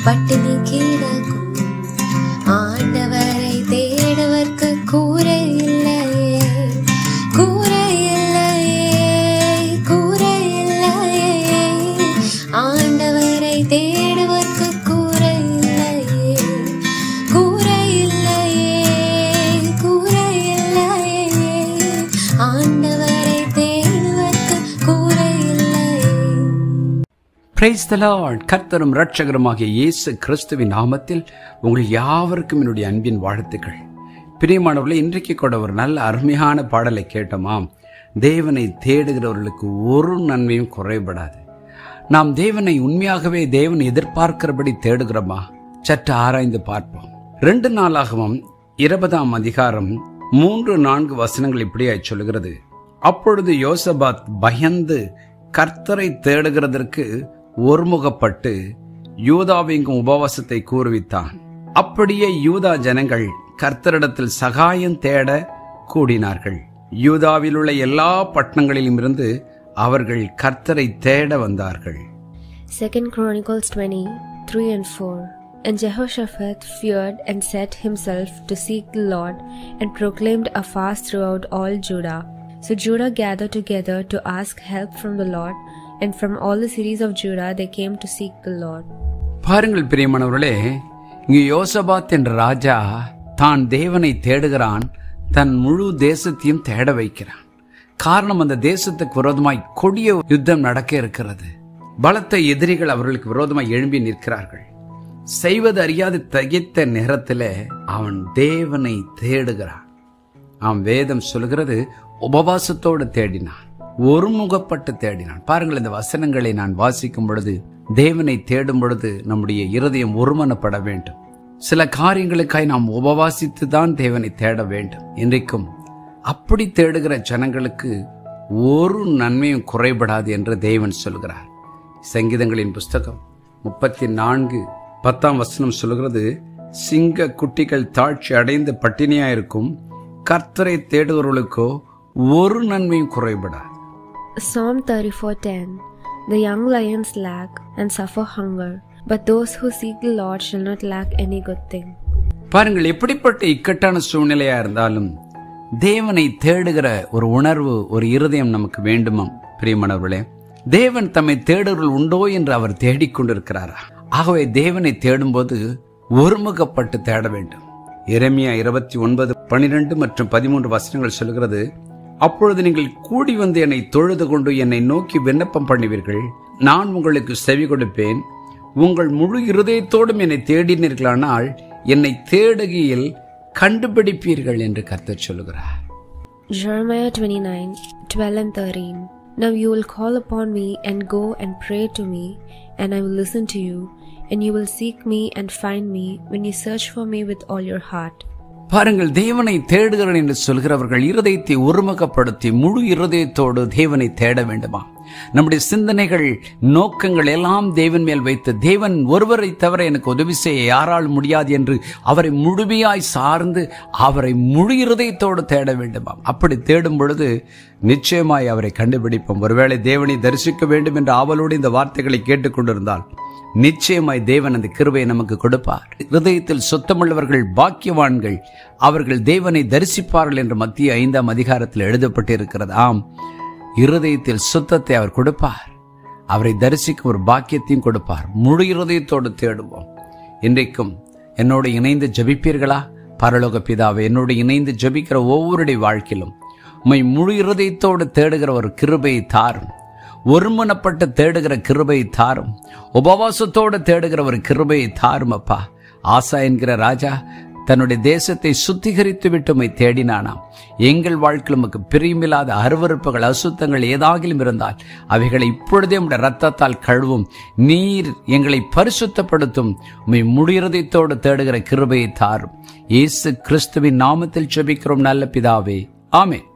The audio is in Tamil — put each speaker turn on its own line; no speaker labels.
பட்டினி கிடக்கும் ஆண்டவரை தேடுவர்க்கு கூரை இல்லையே கூரை இல்லையே கூரை இல்லையே ஆண்டவரை தேடுவர்க்கு கூரை இல்லையே கூரை இல்லையே கூரை இல்லையே ஆண்டவரை தேடுவர்க்கு கூரை இல்லையே
பிரைஸ் த லார்ட் கர்த்தரும் ரட்சகருமாகிய இயேசு கிறிஸ்துவின் நாமத்தில் உங்கள் யாவருக்கும் என்னுடைய அன்பின் வாழ்த்துக்கள் பிரியமானவர்களே இன்றைக்கு கூட ஒரு நல்ல அருமையான பாடலை கேட்டோமாம் தேவனை தேடுகிறவர்களுக்கு ஒரு நன்மையும் குறைபடாது நாம் தேவனை உண்மையாகவே தேவன் எதிர்பார்க்கிறபடி தேடுகிறோமா சற்று ஆராய்ந்து பார்ப்போம் ரெண்டு நாளாகவும் இருபதாம் அதிகாரம் மூன்று நான்கு வசனங்கள் இப்படியாய் சொல்கிறது அப்பொழுது யோசபாத் பயந்து கர்த்தரை தேடுகிறதற்கு ஒருமுகப்பட்டு யூதாவிங்கும் உபவாசத்தை கூறுவித்தான் அப்படியே யூதா ஜனங்கள் கர்த்தரிடத்தில் சகாயம் தேட கூடினார்கள் யூதாவில் உள்ள எல்லா பட்டணங்களிலும் இருந்து அவர்கள் கர்த்தரை தேட வந்தார்கள்
Second Chronicles 20, 3 and 4. And Jehoshaphat feared and set himself to seek the Lord, and proclaimed a fast throughout all Judah. So Judah gathered together to ask help from the Lord, and from all the cities of Judah they came to seek the Lord.
பாருங்கள் பிரியமானவர்களே இங்கு யோசபாத் என்ற ராஜா தான் தேவனை தேடுகிறான் தன் முழு தேசத்தையும் தேட வைக்கிறான் காரணம் அந்த தேசத்துக்கு விரோதமாய் கொடிய யுத்தம் நடக்க இருக்கிறது பலத்த எதிரிகள் அவர்களுக்கு விரோதமாய் எழும்பி நிற்கிறார்கள் செய்வது அறியாது தகித்த நேரத்தில் அவன் தேவனை தேடுகிறான் அவன் வேதம் சொல்கிறது உபவாசத்தோடு தேடினான் ஒருமுகப்பட்டு தேடினான் பாருங்கள் இந்த வசனங்களை நான் வாசிக்கும் பொழுது தேவனை தேடும் பொழுது நம்முடைய இருதயம் ஒருமனப்பட வேண்டும் சில காரியங்களுக்காய் நாம் உபவாசித்து தான் தேவனை தேட வேண்டும் இன்றைக்கும் அப்படி தேடுகிற ஜனங்களுக்கு ஒரு நன்மையும் குறைபடாது என்று தேவன் சொல்கிறார் சங்கீதங்களின் புஸ்தகம் முப்பத்தி நான்கு பத்தாம் வசனம் சொல்கிறது சிங்க குட்டிகள் தாழ்ச்சி அடைந்து பட்டினியாயிருக்கும் கர்த்தரை தேடுபவர்களுக்கோ ஒரு நன்மையும் குறைபடாது
Psalm 34:10 The young lions lack and suffer hunger, but those who seek the Lord shall not lack any good thing.
பாருங்கள் எப்படிப்பட்ட இக்கட்டான சூழ்நிலையா இருந்தாலும் தேவனை தேடுகிற ஒரு உணர்வு ஒரு இருதயம் நமக்கு வேண்டுமாம் பிரியமானவர்களே தேவன் தம்மை தேடுவர்கள் உண்டோ என்று அவர் தேடிக்கொண்டிருக்கிறாரா ஆகவே தேவனை தேடும்போது ஒருமுகப்பட்டு தேட வேண்டும் எரேமியா இருபத்தி ஒன்பது பனிரெண்டு மற்றும் பதிமூன்று வசனங்கள் சொல்கிறது அப்பொழுது நீங்கள் கூடி வந்து என்னை தொழுது கொண்டு என்னை நோக்கி விண்ணப்பம் பண்ணுவீர்கள் நான் உங்களுக்கு செவி கொடுப்பேன் உங்கள் முழு இருதயத்தோடும் என்னை தேடினீர்களானால் என்னை தேடுகையில் கண்டுபிடிப்பீர்கள் என்று கர்த்தர் சொல்லுகிறார்
Jeremiah 29 12 and 13. Now you will call upon me and go and pray to me, and I will listen to you, and you will seek me and find me when you search for me with all your heart.
பாருங்கள் தேவனை தேடுகிறேன் என்று சொல்கிறவர்கள் இருதயத்தை ஒருமுகப்படுத்தி முழு இருதயத்தோடு தேவனை தேட வேண்டுமா நம்முடைய சிந்தனைகள் நோக்கங்கள் எல்லாம் தேவன் மேல் வைத்து தேவன் ஒருவரை தவிர எனக்கு உதவி செய்ய யாரால் முடியாது என்று அவரை முழுமையாய் சார்ந்து அவரை முழு இருதயத்தோடு தேட வேண்டுமாம் அப்படி தேடும் பொழுது நிச்சயமாய் அவரை கண்டுபிடிப்போம் ஒருவேளை தேவனை தரிசிக்க வேண்டும் என்ற ஆவலோடு இந்த வார்த்தைகளை கேட்டுக்கொண்டிருந்தால் நிச்சயமாய் தேவன் அந்த கிருபையை நமக்கு கொடுப்பார் இருதயத்தில் சுத்தமுள்ளவர்கள் பாக்கியவான்கள் அவர்கள் தேவனை தரிசிப்பார்கள் என்று மத்திய ஐந்தாம் அதிகாரத்தில் எழுதப்பட்டிருக்கிறது ஆம் இருதயத்தில் சுத்தத்தை அவர் கொடுப்பார் அவரை தரிசிக்கும் ஒரு பாக்கியத்தையும் கொடுப்பார் முழு இருதயத்தோடு தேடுவோம் இன்றைக்கும் என்னோடு இணைந்து ஜபிப்பீர்களா பரலோக பிதாவை என்னோடு இணைந்து ஜபிக்கிற ஒவ்வொருடைய வாழ்க்கையிலும் உம்மை முழு இருதயத்தோடு தேடுகிற ஒரு கிருபையை தாரும் ஒருமனப்பட்டு தேடுகிற கிருபையை தாரும் உபவாசத்தோடு தேடுகிற ஒரு கிருபையை தாரும் அப்பா ஆசா என்கிற ராஜா தன்னுடைய தேசத்தை சுத்திகரித்து விட்டு உம்மை தேடினானாம் எங்கள் வாழ்க்கையில் உமக்கு பிரியமில்லாத அருவறுப்புகள் அசுத்தங்கள் ஏதாகிலும் இருந்தால் அவைகளை இப்பொழுதே உடைய ரத்தத்தால் கழுவும் நீர் எங்களை பரிசுத்தப்படுத்தும் உம்மை முடியறதைத்தோடு தேடுகிற கிருபையை தாரும் இயேசு கிறிஸ்துவின் நாமத்தில் ஜெபிக்கிறோம் நல்ல பிதாவே ஆமென்